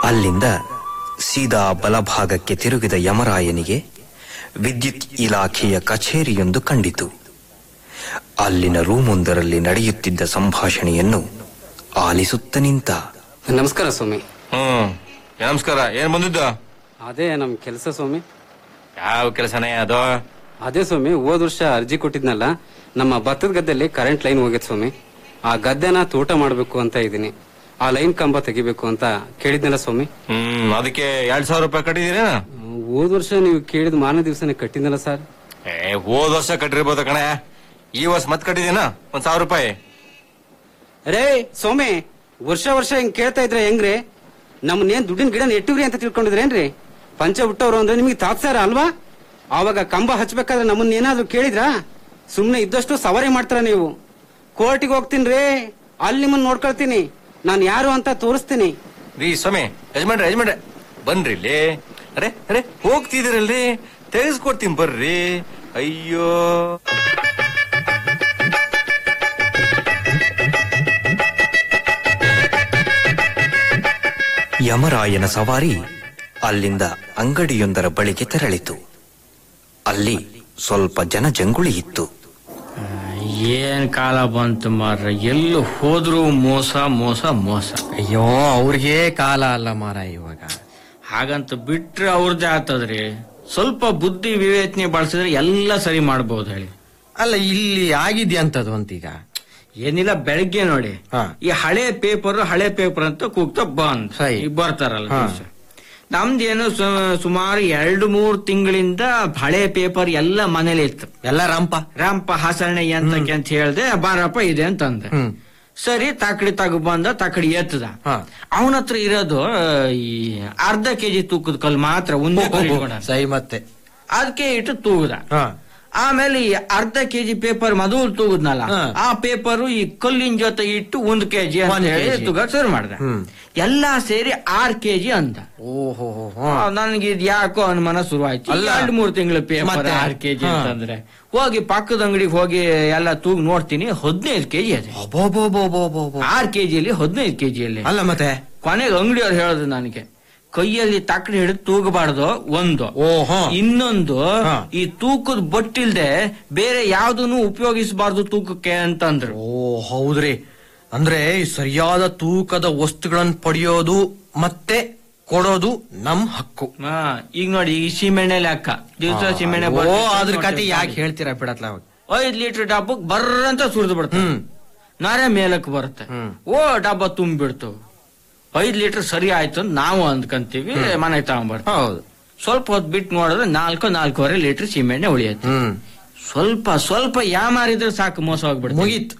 ಅಲ್ಲಿಂದ ಸೀದಾ ಬಲಭಾಗಕ್ಕೆ ತಿರುಗಿದ ಯಮರಾಯನಿಗೆ ವಿದ್ಯುತ್ ಇಲಾಖೆಯ ಕಚೇರಿಯೊಂದು ಕಂಡಿತು ಅಲ್ಲಿನ ರೂಮೊಂದರಲ್ಲಿ ನಡೆಯುತ್ತಿದ್ದ ಸಂಭಾಷಣೆಯನ್ನು ಆಲಿಸುತ್ತ ನಿಂತ ನಮಸ್ಕಾರ ಸ್ವಾಮಿ ಹ್ಮ್ ನಮಸ್ಕಾರ ಏನ್ ಬಂದಿದ್ದ ಅದೇ ನಮ್ ಕೆಲಸ ಸ್ವಾಮಿ ಯಾವ ಕೆಲಸನೇ ಅದು ಅದೇ ಸ್ವಾಮಿ ಹೋದ ವರ್ಷ ಅರ್ಜಿ ಕೊಟ್ಟಿದ್ನಲ್ಲ ನಮ್ಮ ಭತ್ತದ ಗದ್ದೆಯಲ್ಲಿ ಕರೆಂಟ್ ಲೈನ್ ಹೋಗಿತ್ತು ಸ್ವಾಮಿ ಆ ಗದ್ದೆನ ತೋಟ ಮಾಡಬೇಕು ಅಂತ ಇದ್ದೀನಿ ಆ ಲೈನ್ ಕಂಬ ತೆಗಿಬೇಕು ಅಂತ ಕೇಳಿದ್ನಲ್ಲ ಸ್ವಾಮಿ ಹ್ಮ್ ಅದಕ್ಕೆ ಎರಡ್ ಸಾವಿರ ರೂಪಾಯಿ ಕಟ್ಟಿದೀರೇನ ಹೋದ ವರ್ಷ ನೀವು ಕೇಳಿದ ಮಾರನೇ ದಿವಸನೇ ಕಟ್ಟಿದ್ನಲ್ಲ ಸರ್ ಏ ಹೋದ್ ವರ್ಷ ಕಟ್ಟಿರ್ಬೋದು ಕಣೆ ಈ ವರ್ಷ ಮತ್ ಕಟ್ಟಿದೀನ ಒಂದ್ ಸಾವಿರ ರೂಪಾಯಿ ರೇ ಸ್ವಾಮಿ ವರ್ಷ ವರ್ಷ ಹಿಂಗ್ ಕೇಳ್ತಾ ಇದ್ರೆ ಹೆಂಗ್ರಿ ನಮ್ಮನ್ನೇನ್ ದುಡ್ಡಿನ ಗಿಡ ನೆಟ್ಟಿವ್ರಿ ಅಂತ ತಿಳ್ಕೊಂಡಿದ್ರೇನ್ರಿ ಪಂಚ ಬಿಟ್ಟವ್ರು ಅಂದ್ರೆ ನಿಮಗೆ ತಾತ್ಸಾರ ಅಲ್ವಾ ಆವಾಗ ಕಂಬ ಹಚ್ಬೇಕಾದ್ರೆ ನಮ್ಮನ್ನ ಏನಾದ್ರು ಕೇಳಿದ್ರಾ ಸುಮ್ನೆ ಇದ್ದಷ್ಟು ಸವಾರಿ ಮಾಡ್ತಾರ ನೀವು ಕೋರ್ಟಿಗೆ ಹೋಗ್ತೀನಿ ರೀ ಅಲ್ಲಿ ನಿಮ್ಮನ್ನ ನೋಡ್ಕೊಳ್ತೀನಿ ನಾನು ಯಾರು ಅಂತ ತೋರಿಸ್ತೀನಿ ರೀ ಸ್ವಾಮಿ ಯಜಮಾನ್ರೆ ಯಜಮಾನ್ರೆ ಬನ್ರಿ ಇಲ್ಲಿ ಅರೆ ಅರೆ ಹೋಗ್ತಿದ್ದೀರಲ್ರಿ ತೆಗೆಸ್ಕೊಡ್ತೀನಿ ಬರ್ರಿ ಅಯ್ಯೋ ಯಮರಾಯನ ಸವಾರಿ ಅಲ್ಲಿಂದ ಅಂಗಡಿಯೊಂದರ ಬಳಿಗೆ ತೆರಳಿತು ಅಲ್ಲಿ ಸ್ವಲ್ಪ ಜನಜಂಗುಳಿ ಇತ್ತು ಏನ್ ಕಾಲ ಬಂತು ಮಾರ್ರೆ ಎಲ್ಲೂ ಹೋದ್ರು ಮೋಸ ಮೋಸ ಮೋಸ ಅಯ್ಯೋ ಅವ್ರಿಗೆ ಕಾಲ ಅಲ್ಲ ಮಾರ ಇವಾಗ ಹಾಗಂತ ಬಿಟ್ರೆ ಅವ್ರದ್ದೇ ಆಗ್ತದ್ರಿ ಸ್ವಲ್ಪ ಬುದ್ಧಿ ವಿವೇಚನೆ ಬಳಸಿದ್ರೆ ಎಲ್ಲ ಸರಿ ಮಾಡ್ಬೋದು ಹೇಳಿ ಅಲ್ಲ ಇಲ್ಲಿ ಆಗಿದ್ಯಂತದು ಅಂತೀಗ ಏನಿಲ್ಲ ಬೆಳಗ್ಗೆ ನೋಡಿ ಹಾ. ಈ ಹಳೆ ಪೇಪರ್ ಹಳೆ ಪೇಪರ್ ಅಂತ ಕೂಗ್ತಾ ಬಂದ್ ಸರಿ. ಈಗ ಬರ್ತಾರಲ್ಲ ಹಾ. ದಿವ್ಸ. ನಮ್ದೇನು ಸು- ಸುಮಾರು ಎರಡು ಮೂರು ತಿಂಗಳಿಂದ ಹಳೆ ಪೇಪರ್ ಎಲ್ಲ ಮನೇಲಿ ಇತ್ತು ಎಲ್ಲ ರಂಪ ರಾಮಪ್ಪ ಹಾಸರಣೆ ಎಂತಕ್ಕೆ ಅಂತ ಹೇಳ್ದೆ ಬಾರಪ್ಪ ಇದೆ ಅಂತಂದೆ ಹ್ಮ್ ಸರಿ ತಕಡಿ ತಗ ಬಂದ ತಕಡಿ ಎತ್ತದ ಹಾ. ಅವನ ಹತ್ರ ಇರೋದು ಆ, ಈ ಅರ್ಧ ಕೆಜಿ ತೂಕದ ಕಲ್ ಮಾತ್ರ ಒಂದೇ ಕಲ್ ಇಟ್ಕೊಂಡ ಸೈ ಮತ್ತೆ ಅದಕ್ಕೆ ಇಟ್ಟು ತೂಗದ ಹಾ ಆಮೇಲೆ ಈ ಅರ್ಧ ಕೆಜಿ ಪೇಪರ್ ಮಧುಲ್ ತೂಗುದ್ನಲ್ಲ ಹಾ. ಆ ಪೇಪರ್ ಈ ಕಲ್ಲಿನ ಜೊತೆ ಇಟ್ಟು ಒಂದ್ ಕೆಜಿ ಅಂತ ಒಂದ್ ಹೇಳಿ kg. ತೂಗಕ್ ಶುರು ಮಾಡ್ದ ಹ್ಮ್. ಎಲ್ಲಾ ಸೇರಿ ಆರ್ ಕೆಜಿ ಅಂದ ಓಹೋ ನನ್ಗೆ ಇದು ಯಾಕೋ ಅನುಮಾನ ಶುರುವಾಯ್ತು ಅಲ್ಲ. ಎರಡು ಮೂರು ತಿಂಗಳ ಪೇಪರ್ ಮತ್ತೆ? ಆರ್ ಕೆಜಿ ಹಾ. ಅಂತಂದ್ರೆ ಹೋಗಿ ಪಕ್ಕದ ಅಂಗಡಿಗೆ ಹೋಗಿ ಎಲ್ಲ ತೂಗ್ ನೋಡ್ತೀನಿ ಹದಿನೈದು ಕೆಜಿ ಅದೇ ಅಬೋಬೋಬೋಬೋಬೋಬೋ. ಆರ್ ಕೆಜಿಯಲ್ಲಿ ಹದಿನೈದು ಕೆಜಿಯಲ್ಲಿ ಅಲ್ಲ ಮತ್ತೆ ಕೊನೆಗೆ ಅಂಗಡಿಯವ್ರು ಹೇಳೋದು ನನಗೆ ಕೈಯಲ್ಲಿ ತಕ್ಕಡಿ ಹಿಡಿದು ತೂಗಬಾರ್ದು ಒಂದು ಓಹೋ ಇನ್ನೊಂದು ಹಾ. ಈ ತೂಕದ ಬೊಟ್ಟಿಲ್ದೆ ಬೇರೆ ಯಾವ್ದನ್ನು ಉಪಯೋಗಿಸಬಾರ್ದು ತೂಕಕ್ಕೆ ಅಂತಂದ್ರು ಓ ಹೌದ್ರಿ ಅಂದ್ರೆ ಈ ಸರಿಯಾದ ತೂಕದ ವಸ್ತುಗಳನ್ನ ಪಡೆಯೋದು ಮತ್ತೆ ಕೊಡೋದು ನಮ್ ಹಕ್ಕು ಹಾ ಈಗ ನೋಡಿ ಈ ಸೀಮೆಣ್ಣೆ ಲೆಕ್ಕ ದಿವಸ ಸೀಮೆಣ್ಣೆ ಓ ಅದ್ರ ಕತೆ ಯಾಕೆ ಹೇಳ್ತೀರಾ ಬಿಡತ್ಲ ಐದ್ ಲೀಟರ್ ಡಬ್ಬಕ್ ಬರ್ರಂತ ಸುರಿದು ಬಿಡ್ತಾರೆ ಹ್ಮ್ ನಾರೇ ಮೇಲಕ್ಕೆ ಬರುತ್ತೆ ಹ್ಮ್. ಓ ಡಬ್ಬ ತುಂಬಿಡ್ತು ಐದ್ ಲೀಟರ್ ಸರಿ ಆಯ್ತು ಅಂತ ನಾವು ಅಂದ್ಕಂತೀವಿ ಮನೆಗೆ ತಗೊಂಡ್ಬರ್ತೀವಿ ಹೌದು ಸ್ವಲ್ಪ ಹೊತ್ತು ಬಿಟ್ಟು ನೋಡಿದ್ರೆ ನಾಲ್ಕು ನಾಲ್ಕೂವರೆ ಲೀಟರ್ ಸೀಮೆಣ್ಣೆ ಉಳಿಯುತ್ತೆ ಹ್ಮ್ ಸ್ವಲ್ಪ ಸ್ವಲ್ಪ ಯಾಮಾರಿದ್ರೆ ಸಾಕು ಮೋಸ ಹೋಗ್ಬಿಡ್ತು ಮುಗೀತು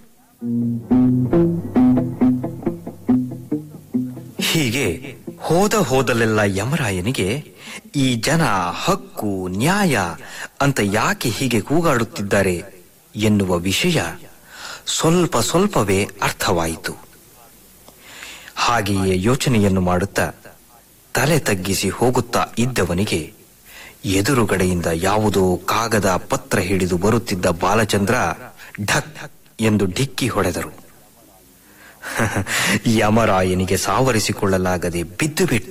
ಹೀಗೆ ಹೋದ ಹೋದಲೆಲ್ಲ ಯಮರಾಯನಿಗೆ ಈ ಜನ ಹಕ್ಕು ನ್ಯಾಯ ಅಂತ ಯಾಕೆ ಹೀಗೆ ಕೂಗಾಡುತ್ತಿದ್ದಾರೆ ಎನ್ನುವ ವಿಷಯ ಸ್ವಲ್ಪ ಸ್ವಲ್ಪವೇ ಅರ್ಥವಾಯಿತು ಹಾಗೆಯೇ ಯೋಚನೆಯನ್ನು ಮಾಡುತ್ತಾ ತಲೆ ತಗ್ಗಿಸಿ ಹೋಗುತ್ತಾ ಇದ್ದವನಿಗೆ ಎದುರುಗಡೆಯಿಂದ ಯಾವುದೋ ಕಾಗದ ಪತ್ರ ಹಿಡಿದು ಬರುತ್ತಿದ್ದ ಬಾಲಚಂದ್ರ ಢಕ್ ಎಂದು ಡಿಕ್ಕಿ ಹೊಡೆದರು ಯಮರಾಯನಿಗೆ ಸಾವರಿಸಿಕೊಳ್ಳಲಾಗದೆ ಬಿದ್ದು ಬಿಟ್ಟ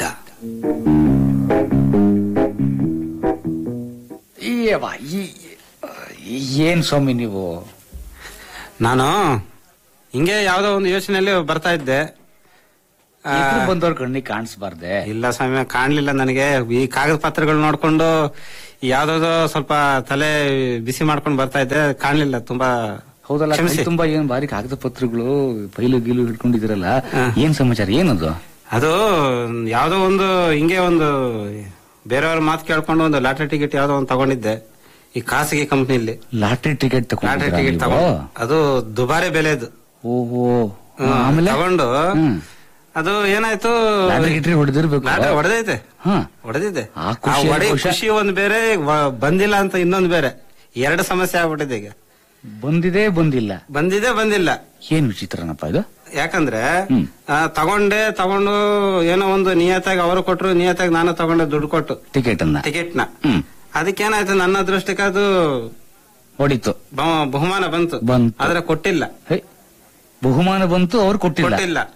ಏವ ಈ- ಏನ್ ಸ್ವಾಮಿ ನೀವು ನಾನು ಹಿಂಗೆ ಯಾವ್ದೋ ಒಂದು ಯೋಚನೆಯಲ್ಲಿ ಬರ್ತಾ ಇದ್ದೆ ಆ, ಎದುರು ಬಂದವ್ರ ಕಣ್ಣಿಗೆ ಕಾಣಿಸ್ಬಾರ್ದೆ ಇಲ್ಲ ಸ್ವಾಮಿ ಕಾಣ್ಲಿಲ್ಲ ನನಗೆ ಈ ಕಾಗದ ಪತ್ರಗಳು ನೋಡ್ಕೊಂಡು ಯಾವ್ದಾವ್ದೋ ಸ್ವಲ್ಪ ತಲೆ ಬಿಸಿ ಮಾಡ್ಕೊಂಡು ಬರ್ತಾ ಇದ್ದೆ ಕಾಣ್ಲಿಲ್ಲ ತುಂಬಾ ಹೌದಲ್ಲ ಕೈ ಕ್ಷಮಿಸಿ. ತುಂಬಾ ಏನ್ ಬಾರಿ ಕಾಗದ ಪತ್ರಗಳು ಫೈಲು ಗೀಲು ಹಿಡ್ಕೊಂಡಿದ್ದೀರಲ್ಲ ಹಾ. ಏನ್ ಸಮಾಚಾರ ಏನದು ಅದು ಯಾವ್ದೋ ಒಂದು ಹಿಂಗೆ ಒಂದು ಬೇರೆಯವ್ರ ಮಾತು ಕೇಳ್ಕೊಂಡು ಒಂದು ಲಾಟ್ರಿ ಟಿಕೆಟ್ ಯಾವ್ದೋ ಒಂದು ತಗೊಂಡಿದ್ದೆ ಈ ಖಾಸಗಿ ಕಂಪ್ನಿಲಿ ಲಾಟ್ರಿ ಟಿಕೆಟ್ ಲಾಟ್ರಿ ತಗೊಂಡಿದ್ದೀರಾ ಟಿಕೆಟ್ ನೀವು? ತಗೊಂಡು ಅದು ದುಬಾರಿ ಬೆಲೆದು ಓಹೋ ಹ್ಮ್, ಆಮೇಲೆ ತಗೊಂಡು ಹ್ಮ್. ಅದು ಏನಾಯ್ತು ಲಾಟ್ರಿ ಗಿಟ್ರಿ ಹೊಡೆದಿರ್ಬೇಕು ಲಾಟ್ರಿ ಹೊಡೆದೈತೆ ಹಾ ಹೊಡೆದಿದೆ ಆ ಖುಷಿ, ಹೊಡೆ ಖುಷಿ. ಖುಷಿ ಒಂದ್ ಬೇರೆ ವ- ಬಂದಿಲ್ಲ ಅಂತ ಇನ್ನೊಂದ್ ಬೇರೆ ಎರಡು ಸಮಸ್ಯೆ ಆಗ್ಬಿಟ್ಟಿದೆ ಈಗ ಬಂದಿದೆ ಬಂದಿಲ್ಲ ಬಂದಿದೆ ಬಂದಿಲ್ಲ ಏನ್ ವಿಚಿತ್ರನಪ್ಪ ಇದು ಯಾಕಂದ್ರೆ ಹ್ಮ್. ಆ, ತಗೊಂಡೆ ತಗೊಂಡು ಏನೋ ಒಂದು ನಿಯತ್ತಾಗಿ ಅವರು ಕೊಟ್ರು ನಿಯತ್ತಾಗಿ ನಾನು ತಗೊಂಡೆ ದುಡ್ಡು ಕೊಟ್ಟು ಟಿಕೆಟ್ ಅನ್ನ ಟಿಕೆಟ್ ನ ಹ್ಮ್ ಅದಕ್ಕೇನಾಯ್ತು ನನ್ನ ಅದೃಷ್ಟಕ್ಕೆ ಅದು ಹೊಡಿತು ಬ- ಬಹುಮಾನ ಬಂತು ಬಂತು. ಆದ್ರೆ ಕೊಟ್ಟಿಲ್ಲ ಹೇ, ಬಹುಮಾನ ಬಂತು ಅವ್ರು ಕೊಟ್ಟಿಲ್ಲ ಕೊಟ್ಟಿಲ್ಲ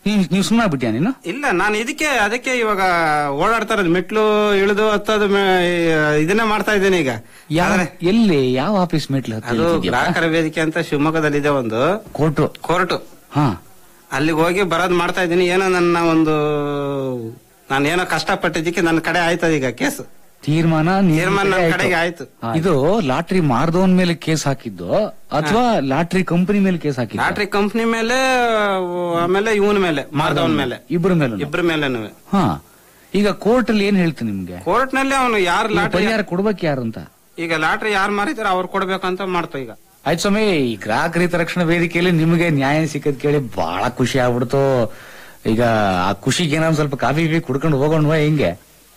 ನೀವ್ ನೀವ್ ಸುಮ್ಮನೆ ಬಿಟ್ಟಿಯಾ ನೀನು ಇಲ್ಲ ನಾನು ಇದಕ್ಕೆ ಅದಕ್ಕೆ ಇವಾಗ ಓಡಾಡ್ತಾ ಇರೋದು ಮೆಟ್ಲು ಇಳಿದು ಹತ್ತೋದು ಮೇ- ಇದನ್ನ ಮಾಡ್ತಾ ಇದ್ದೇನೆ ಈಗ ಯಾವ ಆದ್ರೆ ಎಲ್ಲಿ ಯಾವ ಆಫೀಸ್ ಮೆಟ್ಲು ಅದು ಗ್ರಾಹಕರ ವೇದಿಕೆ ಅಂತ ಶಿವಮೊಗ್ಗದಲ್ಲಿದೆ ಒಂದು ಕೋರ್ಟು ಕೋರ್ಟ್ ಹಾ ಅಲ್ಲಿಗೆ ಹೋಗಿ ಬರೋದ್ ಮಾಡ್ತಾ ಇದ್ದೀನಿ ಏನೋ ನನ್ನ ಒಂದು ನಾನು ಏನೋ ಕಷ್ಟಪಟ್ಟಿದ್ದಕ್ಕೆ ನನ್ನ ಕಡೆ ಆಯ್ತದ ಈಗ ಕೇಸ್ ತೀರ್ಮಾನ ನಿಮ್ ತೀರ್ಮಾನ ಕಡೆ ನಮ್ ಆಯ್ತು. ಕಡೆಗೆ ಆಯ್ತು. ಹಾ, ಇದು ಲಾಟ್ರಿ ಮಾರ್ದವನ್ ಮೇಲೆ ಕೇಸ್ ಹಾಕಿದ್ದು ಅಥವಾ ಲಾಟ್ರಿ ಕಂಪನಿ ಮೇಲೆ ಕೇಸ್ ಹಾಕಿದ್ದು ಲಾಟ್ರಿ ಕಂಪ್ನಿ ಮೇಲೆ ಆಮೇಲೆ ಇವನ ಮೇಲೆ ಮಾರ್ದವನ್ ಮೇಲೆ ಇಬ್ಬರ ಮೇಲೆ ಇಬ್ಬರ ಮೇಲೆನೂ ಹಾ ಈಗ ಕೋರ್ಟ್ ಅಲ್ಲಿ ಏನ್ ಹೇಳ್ತೀನಿ ನಿಮ್ಗೆ ಕೋರ್ಟ್ ನಲ್ಲಿ ಅವನು ಯಾರು ಈ ಲಾಟ್ರಿ ಪರಿಹಾರ ಕೊಡ್ಬೇಕು ಯಾರು ಅಂತ ಈಗ ಲಾಟ್ರಿ ಯಾರು ಮಾರಿದಾರೆ ಅವ್ರು ಕೊಡ್ಬೇಕಂತ ಮಾಡ್ತು ಈಗ ಆಯ್ತು ಸ್ವಾಮಿ ಈ ಗ್ರಾಹಕ ಹಿತರಕ್ಷಣಾ ವೇದಿಕೆಯಲ್ಲಿ ನಿಮಗೆ ನ್ಯಾಯ ಸಿಕ್ಕದ್ ಕೇಳಿ ಬಹಳ ಖುಷಿ ಆಗ್ಬಿಡ್ತು ಈಗ ಆ ಖುಷಿಗೆ ಏನೋ ಒಂದ್ ಸ್ವಲ್ಪ ಕಾಫಿ ಗೀಫಿ ಕುಡ್ಕೊಂಡು ಹೋಗೋಣವಾ ಹೆಂಗೆ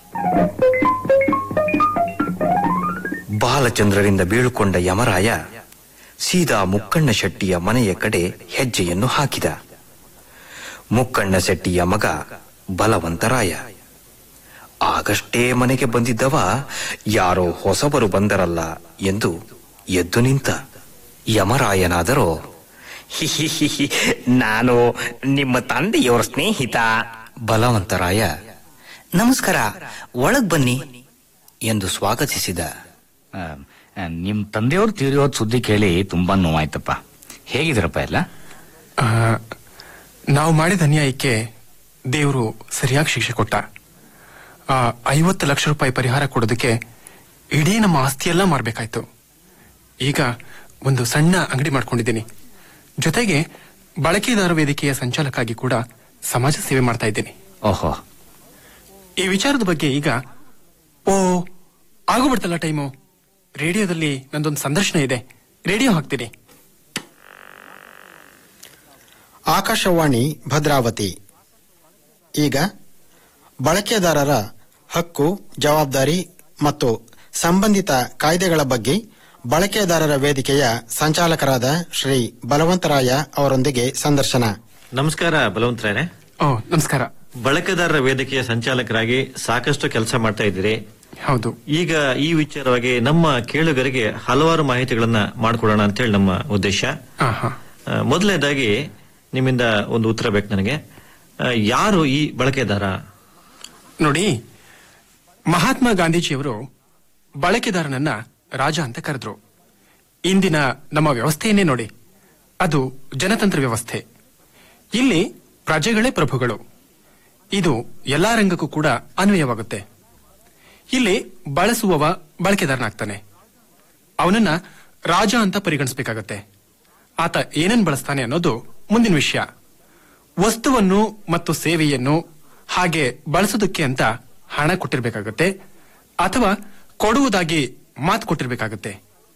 ಬಾಲಚಂದ್ರರಿಂದ ಬೀಳುಕೊಂಡ ಯಮರಾಯ ಸೀದಾ ಮುಕ್ಕಣ್ಣ ಶೆಟ್ಟಿಯ ಮನೆಯ ಕಡೆ ಹೆಜ್ಜೆಯನ್ನು ಹಾಕಿದ ಮುಕ್ಕಣ್ಣ ಶೆಟ್ಟಿಯ ಮಗ ಬಲವಂತರಾಯ ಆಗಷ್ಟೇ ಮನೆಗೆ ಬಂದಿದ್ದವ ಯಾರೋ ಹೊಸಬರು ಬಂದರಲ್ಲ ಎಂದು ಎದ್ದು ನಿಂತ ಯಮರಾಯನಾದರೋ "ಹಿಹಿಹಿಹಿ, ನಾನು ನಿಮ್ಮ ತಂದೆಯವರ ಸ್ನೇಹಿತ ಬಲವಂತರಾಯ ನಮಸ್ಕಾರ ಒಳಗ್ ಬನ್ನಿ ಎಂದು ಸ್ವಾಗತಿಸಿದ ಆ, ಆ, ನಿಮ್ ತಂದೆಯವ್ರು ತೀರಿಯೋದ್ ಸುದ್ದಿ ಕೇಳಿ ತುಂಬಾ ನೋವಾಯ್ತಪ್ಪ ಹೇಗಿದ್ರಪ್ಪ ಎಲ್ಲ ಆ, ನಾವು ಮಾಡಿದ ಅನ್ಯಾಯಕ್ಕೆ ದೇವರು ಸರಿಯಾಗಿ ಶಿಕ್ಷೆ ಕೊಟ್ಟ ಆ, ಐವತ್ತು ಲಕ್ಷ ರೂಪಾಯಿ ಪರಿಹಾರ ಕೊಡೋದಕ್ಕೆ ಇಡೀ ನಮ್ಮ ಆಸ್ತಿಯೆಲ್ಲ ಮಾರ್ಬೇಕಾಯ್ತು ಈಗ ಒಂದು ಸಣ್ಣ ಅಂಗಡಿ ಮಾಡ್ಕೊಂಡಿದ್ದೀನಿ ಜೊತೆಗೆ ಬಳಕೆದಾರ ವೇದಿಕೆಯ ಸಂಚಾಲಕಾಗಿ ಕೂಡ ಸಮಾಜ ಸೇವೆ ಮಾಡ್ತಾ ಇದ್ದೀನಿ ಓಹೋ ಈ ವಿಚಾರದ ಬಗ್ಗೆ ಈಗ ಓ ಆಗೋಗ್ಬಿಡ್ತಲ್ಲ ಟೈಮು ರೇಡಿಯೋದಲ್ಲಿ ನಂದೊಂದು ಸಂದರ್ಶನ ಇದೆ ರೇಡಿಯೋ ಹಾಕ್ತೀನಿ ಆಕಾಶವಾಣಿ ಭದ್ರಾವತಿ ಈಗ ಬಳಕೆದಾರರ ಹಕ್ಕು ಜವಾಬ್ದಾರಿ ಮತ್ತು ಸಂಬಂಧಿತ ಕಾಯ್ದೆಗಳ ಬಗ್ಗೆ ಬಳಕೆದಾರರ ವೇದಿಕೆಯ ಸಂಚಾಲಕರಾದ ಶ್ರೀ ಬಲವಂತರಾಯ ಅವರೊಂದಿಗೆ ಸಂದರ್ಶನ ನಮಸ್ಕಾರ ಬಲವಂತರಾಯರೇ ಓ ನಮಸ್ಕಾರ ಬಳಕೆದಾರರ ವೇದಿಕೆಯ ಸಂಚಾಲಕರಾಗಿ ಸಾಕಷ್ಟು ಕೆಲಸ ಮಾಡ್ತಾ ಇದ್ದೀರಿ ಹೌದು ಈಗ ಈ ವಿಚಾರವಾಗಿ ನಮ್ಮ ಕೇಳುಗರಿಗೆ ಹಲವಾರು ಮಾಹಿತಿಗಳನ್ನ ಮಾಡಿಕೊಡೋಣ ಅಂತೇಳಿ ನಮ್ಮ ಉದ್ದೇಶ ಹಾ ಹಾ ಆ, ಮೊದಲನೇದಾಗಿ ನಿಮ್ಮಿಂದ ಒಂದು ಉತ್ತರ ಬೇಕು ನನಗೆ ಆ, ಯಾರು ಈ ಬಳಕೆದಾರ ನೋಡಿ ಮಹಾತ್ಮ ಗಾಂಧೀಜಿಯವರು ಬಳಕೆದಾರನನ್ನ ರಾಜ ಅಂತ ಕರೆದ್ರು ಇಂದಿನ ನಮ್ಮ ವ್ಯವಸ್ಥೆಯನ್ನೇ ನೋಡಿ ಅದು ಜನತಂತ್ರ ವ್ಯವಸ್ಥೆ ಇಲ್ಲಿ ಪ್ರಜೆಗಳೇ ಪ್ರಭುಗಳು ಇದು ಎಲ್ಲಾ ರಂಗಕ್ಕೂ ಕೂಡ ಅನ್ವಯವಾಗುತ್ತೆ ಇಲ್ಲಿ ಬಳಸುವವ ಬಳಕೆದಾರನಾಗ್ತಾನೆ ಅವನನ್ನ ರಾಜ ಅಂತ ಪರಿಗಣಿಸಬೇಕಾಗತ್ತೆ ಆತ ಏನನ್ ಬಳಸ್ತಾನೆ ಅನ್ನೋದು ಮುಂದಿನ ವಿಷಯ ವಸ್ತುವನ್ನು ಮತ್ತು ಸೇವೆಯನ್ನು ಹಾಗೆ ಬಳಸೋದಕ್ಕೆ ಅಂತ ಹಣ ಕೊಟ್ಟಿರ್ಬೇಕಾಗತ್ತೆ ಅಥವಾ ಕೊಡುವುದಾಗಿ ಮಾತು ಕೊಟ್ಟಿರ್ಬೇಕಾಗತ್ತೆ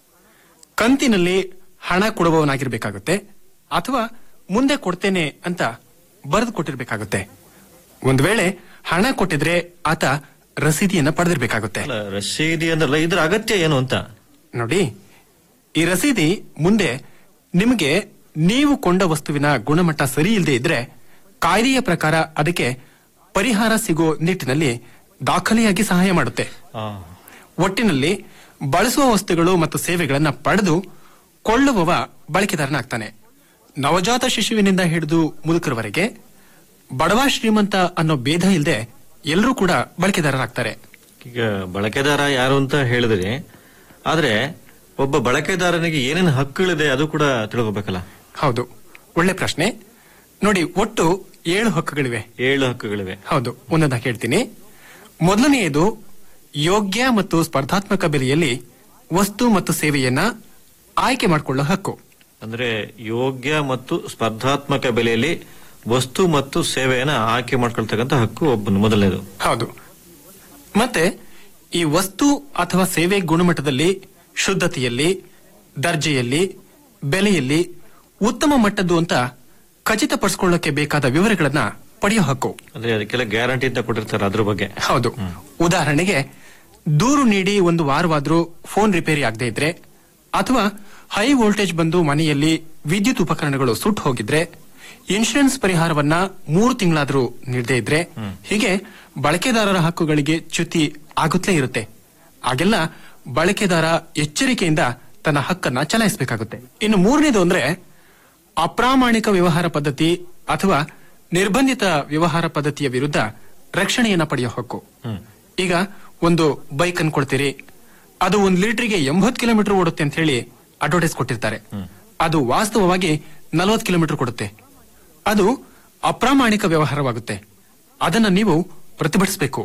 ಕಂತಿನಲ್ಲಿ ಹಣ ಕೊಡುವವನಾಗಿರ್ಬೇಕಾಗತ್ತೆ ಅಥವಾ ಮುಂದೆ ಕೊಡ್ತೇನೆ ಅಂತ ಬರೆದು ಕೊಟ್ಟಿರ್ಬೇಕಾಗುತ್ತೆ ಒಂದ್ ವೇಳೆ ಹಣ ಕೊಟ್ಟಿದ್ರೆ ಆತ ರಸೀದಿಯನ್ನ ಪಡೆದಿರ್ಬೇಕಾಗುತ್ತೆ ಅಲ್ಲ, ರಸೀದಿ ಅಂದ್ರಲ್ಲ ಇದ್ರ ಅಗತ್ಯ ಏನು ಅಂತ ನೋಡಿ ಈ ರಸೀದಿ ಮುಂದೆ ನಿಮಗೆ ನೀವು ಕೊಂಡ ವಸ್ತುವಿನ ಗುಣಮಟ್ಟ ಸರಿ ಇಲ್ಲದೆ ಇದ್ರೆ ಕಾಯ್ದೆಯ ಪ್ರಕಾರ ಅದಕ್ಕೆ ಪರಿಹಾರ ಸಿಗೋ ನಿಟ್ಟಿನಲ್ಲಿ ದಾಖಲೆಯಾಗಿ ಸಹಾಯ ಮಾಡುತ್ತೆ ಆ, ಒಟ್ಟಿನಲ್ಲಿ ಬಳಸುವ ವಸ್ತುಗಳು ಮತ್ತು ಸೇವೆಗಳನ್ನ ಪಡೆದು ಕೊಳ್ಳುವವ ಬಳಕೆದಾರನಾಗ್ತಾನೆ ನವಜಾತ ಶಿಶುವಿನಿಂದ ಹಿಡಿದು ಮುದುಕರವರೆಗೆ ಬಡವ ಶ್ರೀಮಂತ ಅನ್ನೋ ಭೇದ ಇಲ್ಲದೆ ಎಲ್ಲರೂ ಕೂಡ ಬಳಕೆದಾರರಾಗ್ತಾರೆ ಈಗ ಬಳಕೆದಾರ ಯಾರು ಅಂತ ಹೇಳಿದ್ರಿ ಆದ್ರೆ ಒಬ್ಬ ಬಳಕೆದಾರನಿಗೆ ಏನೇನು ಹಕ್ಕುಗಳಿದೆ ಅದು ಕೂಡ ತಿಳ್ಕೊಬೇಕಲ್ಲ ಹೌದು ಒಳ್ಳೆ ಪ್ರಶ್ನೆ ನೋಡಿ ಒಟ್ಟು ಏಳು ಹಕ್ಕುಗಳಿವೆ ಏಳು ಹಕ್ಕುಗಳಿವೆ ಹೌದು ಒಂದೊಂದಾಗಿ ಹೇಳ್ತೀನಿ ಮೊದಲನೆಯದು ಯೋಗ್ಯ ಮತ್ತು ಸ್ಪರ್ಧಾತ್ಮಕ ಬೆಲೆಯಲ್ಲಿ ವಸ್ತು ಮತ್ತು ಸೇವೆಯನ್ನ ಆಯ್ಕೆ ಮಾಡಿಕೊಳ್ಳೋ ಹಕ್ಕು ಅಂದ್ರೆ ಯೋಗ್ಯ ಮತ್ತು ಸ್ಪರ್ಧಾತ್ಮಕ ಬೆಲೆಯಲ್ಲಿ ವಸ್ತು ಮತ್ತು ಸೇವೆಯನ್ನ ಆಯ್ಕೆ ಮಾಡ್ಕೊಳ್ತಕ್ಕಂಥ ಹಕ್ಕು ಒಬ್ಬನು ಮೊದಲನೇದು ಹೌದು ಮತ್ತೆ ಈ ವಸ್ತು ಅಥವಾ ಸೇವೆ ಗುಣಮಟ್ಟದಲ್ಲಿ ಶುದ್ಧತೆಯಲ್ಲಿ ದರ್ಜೆಯಲ್ಲಿ ಬೆಲೆಯಲ್ಲಿ ಉತ್ತಮ ಮಟ್ಟದ್ದು ಅಂತ ಖಚಿತಪಡಿಸಿಕೊಳ್ಳಕ್ಕೆ ಬೇಕಾದ ವಿವರಗಳನ್ನ ಪಡೆಯೋ ಹಕ್ಕು ಅಂದ್ರೆ ಅದಕ್ಕೆಲ್ಲ ಗ್ಯಾರಂಟಿ ಅಂತ ಕೊಟ್ಟಿರ್ತಾರೆ ಅದ್ರ ಬಗ್ಗೆ ಹೌದು ಉದಾಹರಣೆಗೆ ದೂರು ನೀಡಿ ಒಂದು ವಾರವಾದ್ರೂ ಫೋನ್ ರಿಪೇರಿ ಆಗದೆ ಇದ್ರೆ ಅಥವಾ ಹೈ ವೋಲ್ಟೇಜ್ ಬಂದು ಮನೆಯಲ್ಲಿ ವಿದ್ಯುತ್ ಉಪಕರಣಗಳು ಸುಟ್ಟು ಹೋಗಿದ್ರೆ ಇನ್ಶೂರೆನ್ಸ್ ಪರಿಹಾರವನ್ನ ಮೂರು ತಿಂಗಳಾದ್ರೂ ನೀಡದೇ ಇದ್ರೆ ಹೀಗೆ ಬಳಕೆದಾರರ ಹಕ್ಕುಗಳಿಗೆ ಚ್ಯುತಿ ಆಗುತ್ತಲೇ ಇರುತ್ತೆ ಆಗೆಲ್ಲ ಬಳಕೆದಾರ ಎಚ್ಚರಿಕೆಯಿಂದ ತನ್ನ ಹಕ್ಕನ್ನ ಚಲಾಯಿಸಬೇಕಾಗುತ್ತೆ ಇನ್ನು ಮೂರನೇದು ಅಂದ್ರೆ ಅಪ್ರಾಮಾಣಿಕ ವ್ಯವಹಾರ ಪದ್ಧತಿ ಅಥವಾ ನಿರ್ಬಂಧಿತ ವ್ಯವಹಾರ ಪದ್ಧತಿಯ ವಿರುದ್ಧ ರಕ್ಷಣೆಯನ್ನ ಪಡೆಯೋ ಹಕ್ಕು ಈಗ ಒಂದು ಬೈಕ್ ಅನ್ಕೊಳ್ತೀರಿ ಅದು ಒಂದು ಲೀಟರ್ಗೆ ಎಂಬತ್ತು ಕಿಲೋಮೀಟರ್ ಓಡುತ್ತೆ ಅಂತ ಹೇಳಿ ಅಡ್ವರ್ಟೈಸ್ ಕೊಟ್ಟಿರ್ತಾರೆ ಅದು ವಾಸ್ತವವಾಗಿ ನಲವತ್ತು ಕಿಲೋಮೀಟರ್ ಕೊಡುತ್ತೆ ಅದು ಅಪ್ರಾಮಾಣಿಕ ವ್ಯವಹಾರವಾಗುತ್ತೆ ಅದನ್ನ ನೀವು ಪ್ರತಿಭಟಿಸಬೇಕು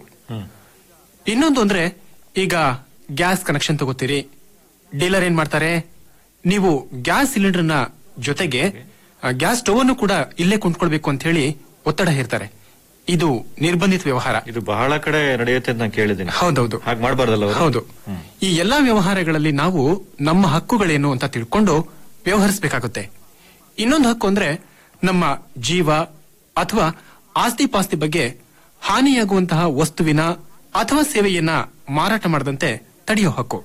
ಇನ್ನೊಂದು ಅಂದ್ರೆ ಈಗ ಗ್ಯಾಸ್ ಕನೆಕ್ಷನ್ ತಗೋತೀರಿ ಡೀಲರ್ ಏನ್ ಮಾಡ್ತಾರೆ ನೀವು ಗ್ಯಾಸ್ ಸಿಲಿಂಡರ್ನ ಜೊತೆಗೆ ಆ, ಗ್ಯಾಸ್ ಸ್ಟವ್ ಅನ್ನು ಕೂಡ ಇಲ್ಲೇ ಕೊಂಡ್ಕೊಳ್ಬೇಕು ಅಂತ ಹೇಳಿ ಒತ್ತಡ ಹೇರ್ತಾರೆ ಇದು ನಿರ್ಬಂಧಿತ ವ್ಯವಹಾರ ಇದು ಬಹಳ ಕಡೆ ನಡೆಯುತ್ತೆ ಅಂತ ನಾನು ಕೇಳಿದ್ದೀನಿ ಹೌದೌದು ಹಾಗೆ ಮಾಡಬಾರ್ದಲ್ಲ ಅವರು ಹೌದು ಈ ಎಲ್ಲಾ ವ್ಯವಹಾರಗಳಲ್ಲಿ ನಾವು ನಮ್ಮ ಹಕ್ಕುಗಳೇನು ಅಂತ ತಿಳ್ಕೊಂಡು ವ್ಯವಹರಿಸಬೇಕಾಗುತ್ತೆ ಇನ್ನೊಂದು ಹಕ್ಕು ಅಂದ್ರೆ ನಮ್ಮ ಜೀವ ಅಥವಾ ಆಸ್ತಿ ಪಾಸ್ತಿ ಬಗ್ಗೆ ಹಾನಿಯಾಗುವಂತಹ ವಸ್ತುವಿನ ಅಥವಾ ಸೇವೆಯನ್ನ ಮಾರಾಟ ಮಾಡದಂತೆ ತಡೆಯೋ ಹಕ್ಕು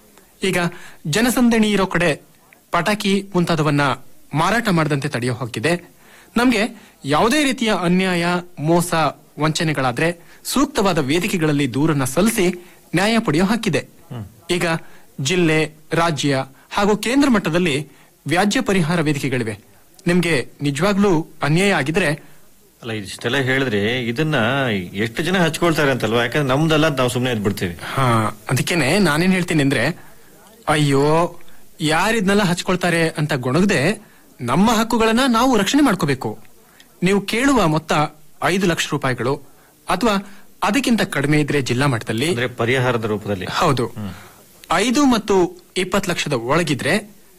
ಈಗ ಜನಸಂದಣಿ ಇರೋ ಕಡೆ ಪಟಾಕಿ ಮುಂತಾದವನ್ನ ಮಾರಾಟ ಮಾಡದಂತೆ ತಡೆಯೋ ಹಕ್ಕಿದೆ ನಮ್ಗೆ ಯಾವುದೇ ರೀತಿಯ ಅನ್ಯಾಯ ಮೋಸ ವಂಚನೆಗಳಾದ್ರೆ ಸೂಕ್ತವಾದ ವೇದಿಕೆಗಳಲ್ಲಿ ದೂರನ್ನ ಸಲ್ಲಿಸಿ ನ್ಯಾಯ ಪಡೆಯೋ ಹಕ್ಕಿದೆ ಈಗ ಜಿಲ್ಲೆ ರಾಜ್ಯ ಹಾಗೂ ಕೇಂದ್ರ ಮಟ್ಟದಲ್ಲಿ ವ್ಯಾಜ್ಯ ಪರಿಹಾರ ವೇದಿಕೆಗಳಿವೆ ನಿಮ್ಗೆ ನಿಜವಾಗ್ಲೂ ಅನ್ಯಾಯ ಆಗಿದ್ರೆ ಅಲ್ಲ ಇಷ್ಟೆಲ್ಲ ಹೇಳಿದ್ರೆ ಇದನ್ನ ಎಷ್ಟು ಜನ ಹಚ್ಕೊಳ್ತಾರೆ ಅಂತಲ್ವಾ ಯಾಕಂದ್ರೆ ನಮ್ದಲ್ಲ ಅಂತ ನಾವು ಸುಮ್ಮನೆ ಇದ್ಬಿಡ್ತೀವಿ ಹಾ ಅದಕ್ಕೇನೆ ನಾನೇನ್ ಹೇಳ್ತೀನಿ ಅಂದ್ರೆ ಅಯ್ಯೋ ಯಾರಿದ್ನೆಲ್ಲ ಹಚ್ಕೊಳ್ತಾರೆ ಅಂತ ಗೊಣಗದೆ ನಮ್ಮ ಹಕ್ಕುಗಳನ್ನ ನಾವು ರಕ್ಷಣೆ ಮಾಡ್ಕೋಬೇಕು ನೀವು ಕೇಳುವ ಮೊತ್ತ ಐದು ಲಕ್ಷ ರೂಪಾಯಿಗಳು ಅಥವಾ ಅದಕ್ಕಿಂತ ಕಡಿಮೆ ಇದ್ರೆ ಜಿಲ್ಲಾ ಮಟ್ಟದಲ್ಲಿ ಅಂದ್ರೆ ಪರಿಹಾರದ ರೂಪದಲ್ಲಿ ಹೌದು ಐದು ಮತ್ತು ಇಪ್ಪತ್ತು ಲಕ್ಷದ ಒಳಗಿದ್ರೆ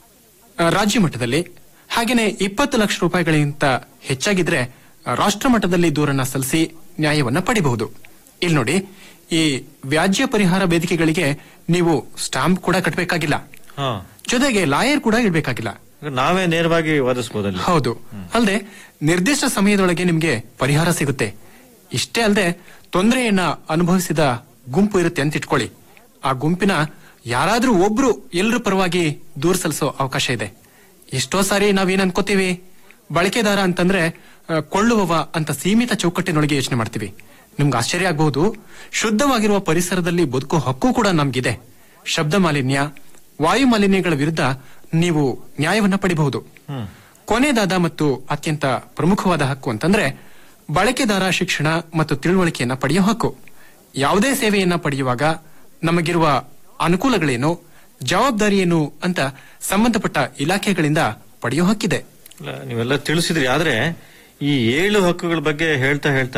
ಆ, ರಾಜ್ಯ ಮಟ್ಟದಲ್ಲಿ ಹಾಗೇನೆ ಇಪ್ಪತ್ತು ಲಕ್ಷ ರೂಪಾಯಿಗಳಿಗಿಂತ ಹೆಚ್ಚಾಗಿದ್ರೆ ಆ, ರಾಷ್ಟ್ರ ಮಟ್ಟದಲ್ಲಿ ದೂರನ್ನ ಸಲ್ಲಿಸಿ ನ್ಯಾಯವನ್ನ ಪಡಿಬಹುದು ಇಲ್ಲಿ ನೋಡಿ ಈ ವ್ಯಾಜ್ಯ ಪರಿಹಾರ ವೇದಿಕೆಗಳಿಗೆ ನೀವು ಸ್ಟಾಂಪ್ ಕೂಡ ಕಟ್ಟಬೇಕಾಗಿಲ್ಲ ಹಾ ಜೊತೆಗೆ ಲಾಯರ್ ಕೂಡ ಇಡ್ಬೇಕಾಗಿಲ್ಲ ನಾವೇ ನೇರವಾಗಿ ವಾದಿಸಬಹುದಲ್ಲಿ ಹೌದು ಅಲ್ಲದೆ ನಿರ್ದಿಷ್ಟ ಸಮಯದೊಳಗೆ ನಿಮ್ಗೆ ಪರಿಹಾರ ಸಿಗುತ್ತೆ ಇಷ್ಟೇ ಅಲ್ಲದೆ ತೊಂದರೆಯನ್ನ ಅನುಭವಿಸಿದ ಗುಂಪು ಇರುತ್ತೆ ಅಂತ ಇಟ್ಕೊಳ್ಳಿ ಆ ಗುಂಪಿನ ಯಾರಾದ್ರೂ ಒಬ್ರು ಎಲ್ರ ಪರವಾಗಿ ದೂರ ಸಲ್ಲಿಸೋ ಅವಕಾಶ ಇದೆ ಎಷ್ಟೋ ಸಾರಿ ನಾವೇನ್ ಅನ್ಕೋತೀವಿ ಬಳಕೆದಾರ ಅಂತಂದ್ರೆ ಆ, ಕೊಳ್ಳುವವ ಅಂತ ಸೀಮಿತ ಚೌಕಟ್ಟಿನೊಳಗೆ ಯೋಚನೆ ಮಾಡ್ತೀವಿ ನಿಮ್ಗೆ ಆಶ್ಚರ್ಯ ಆಗಬಹುದು ಶುದ್ಧವಾಗಿರುವ ಪರಿಸರದಲ್ಲಿ ಬದುಕೋ ಹಕ್ಕು ಕೂಡ ನಮ್ಗಿದೆ ಶಬ್ದ ಮಾಲಿನ್ಯ ವಾಯು ಮಾಲಿನ್ಯಗಳ ವಿರುದ್ಧ ನೀವು ನ್ಯಾಯವನ್ನ ಪಡಿಬಹುದು ಕೊನೆಯದಾದ ಮತ್ತು ಅತ್ಯಂತ ಪ್ರಮುಖವಾದ ಹಕ್ಕು ಅಂತಂದ್ರೆ ಬಳಕೆದಾರ ಶಿಕ್ಷಣ ಮತ್ತು ತಿಳುವಳಿಕೆಯನ್ನ ಪಡೆಯೋ ಹಕ್ಕು ಯಾವುದೇ ಸೇವೆಯನ್ನ ಪಡೆಯುವಾಗ ನಮಗಿರುವ ಅನುಕೂಲಗಳೇನು ಜವಾಬ್ದಾರಿ ಏನು ಅಂತ ಸಂಬಂಧಪಟ್ಟ ಇಲಾಖೆಗಳಿಂದ ಪಡೆಯೋ ಹಕ್ಕಿದೆ ಅಲ್ಲ, ನೀವೆಲ್ಲ ತಿಳಿಸಿದ್ರಿ ಆದ್ರೆ ಈ ಏಳು ಹಕ್ಕುಗಳ ಬಗ್ಗೆ ಹೇಳ್ತಾ ಹೇಳ್ತಾ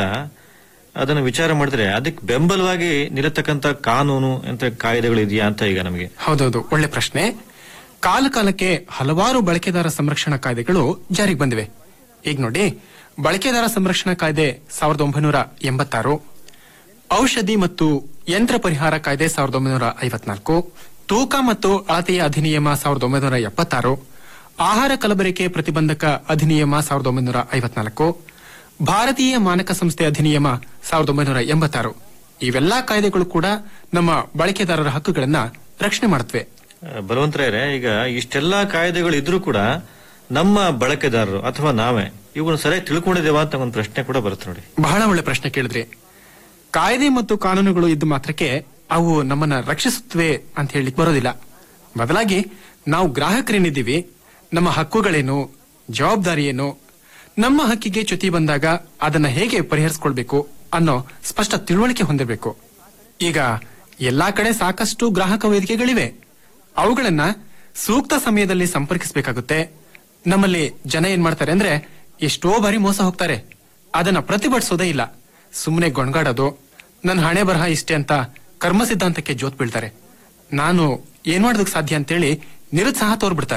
ಅದನ್ನ ವಿಚಾರ ಮಾಡಿದ್ರೆ ಅದಕ್ಕೆ ಬೆಂಬಲವಾಗಿ ನಿರತಕ್ಕಂತ ಕಾನೂನು ಅಂತ ಕಾಯ್ದೆಗಳು ಇದೆಯಾ ಅಂತ ಈಗ ನಮಗೆ ಹೌದೌದು ಒಳ್ಳೆ ಪ್ರಶ್ನೆ ಕಾಲ ಕಾಲಕ್ಕೆ ಹಲವಾರು ಬಳಕೆದಾರ ಸಂರಕ್ಷಣಾ ಕಾಯ್ದೆಗಳು ಜಾರಿಗೆ ಬಂದಿವೆ ಈಗ ನೋಡಿ ಬಳಕೆದಾರ ಸಂರಕ್ಷಣಾ ಕಾಯ್ದೆ ಸಾವಿರದ ಒಂಬೈನೂರ ಎಂಬತ್ತಾರು ಔಷಧಿ ಮತ್ತು ಯಂತ್ರ ಪರಿಹಾರ ಕಾಯ್ದೆ ಸಾವಿರದ ಒಂಬೈನೂರ ಐವತ್ನಾಲ್ಕು ತೂಕ ಮತ್ತು ಅಳತೆಯ ಅಧಿನಿಯಮ ಸಾವಿರದ ಒಂಬೈನೂರ ಎಪ್ಪತ್ತಾರು ಆಹಾರ ಕಲಬೆರಕೆ ಪ್ರತಿಬಂಧಕ ಅಧಿನಿಯಮ ಸಾವಿರದ ಒಂಬೈನೂರ ಐವತ್ನಾಲ್ಕು ಭಾರತೀಯ ಮಾನಕ ಸಂಸ್ಥೆ ಅಧಿನಿಯಮ ಸಾವಿರದ ಒಂಬೈನೂರ ಎಂಬತ್ತಾರು ಇವೆಲ್ಲಾ ಕಾಯ್ದೆಗಳು ಕೂಡ ನಮ್ಮ ಬಳಕೆದಾರರ ಹಕ್ಕುಗಳನ್ನ ರಕ್ಷಣೆ ಮಾಡುತ್ತವೆ ಬಲವಂತರೇ ಈಗ ಇಷ್ಟೆಲ್ಲಾ ಕಾಯ್ದೆಗಳು ಇದ್ರೂ ಕೂಡ ನಮ್ಮ ಬಳಕೆದಾರರು ಅಥವಾ ನಾವೇ ಇವುಗಳನ್ನ ಸರಿಯಾಗಿ ತಿಳ್ಕೊಂಡಿದ್ದೇವಾ ಅಂತ ಒಂದು ಪ್ರಶ್ನೆ ಕೂಡ ಬರುತ್ತೆ ನೋಡಿ ಬಹಳ ಒಳ್ಳೆ ಪ್ರಶ್ನೆ ಕೇಳಿದ್ರಿ ಕಾಯ್ದೆ ಮತ್ತು ಕಾನೂನುಗಳು ಇದ್ದು ಮಾತ್ರಕ್ಕೆ ಅವು ನಮ್ಮನ್ನ ರಕ್ಷಿಸುತ್ತವೆ ಅಂತ ಹೇಳಲಿಕ್ಕೆ ಬರೋದಿಲ್ಲ ಬದಲಾಗಿ ನಾವು ಗ್ರಾಹಕರೇನಿದ್ದೀವಿ ನಮ್ಮ ಹಕ್ಕುಗಳೇನು ಜವಾಬ್ದಾರಿ ಏನು ನಮ್ಮ ಹಕ್ಕಿಗೆ ಚ್ಯುತಿ ಬಂದಾಗ ಅದನ್ನ ಹೇಗೆ ಪರಿಹರಿಸಿಕೊಳ್ಬೇಕು ಅನ್ನೋ ಸ್ಪಷ್ಟ ತಿಳುವಳಿಕೆ ಹೊಂದಿರಬೇಕು ಈಗ ಎಲ್ಲಾ ಕಡೆ ಸಾಕಷ್ಟು ಗ್ರಾಹಕ ವೇದಿಕೆಗಳಿವೆ ಅವುಗಳನ್ನ ಸೂಕ್ತ ಸಮಯದಲ್ಲಿ ಸಂಪರ್ಕಿಸಬೇಕಾಗುತ್ತೆ ನಮ್ಮಲ್ಲಿ ಜನ ಏನ್ ಮಾಡ್ತಾರೆ ಅಂದ್ರೆ ಎಷ್ಟೋ ಬಾರಿ ಮೋಸ ಹೋಗ್ತಾರೆ ಅದನ್ನ ಪ್ರತಿಭಟಿಸೋದೇ ಇಲ್ಲ ಸುಮ್ಮನೆ ಗೊಣಗಾಡೋದು ನನ್ನ ಹಣೆ ಬರಹ ಇಷ್ಟೇ ಅಂತ ಕರ್ಮ ಸಿದ್ಧಾಂತಕ್ಕೆ ಜೋತ್ ಬೀಳ್ತಾರೆ ನಾನು ಏನ್ ಮಾಡೋದಕ್ಕೆ ಸಾಧ್ಯ ಅಂತೇಳಿ ನಿರುತ್ಸಾಹ ತೋರ್ಬಿಡ್ತಾರೆ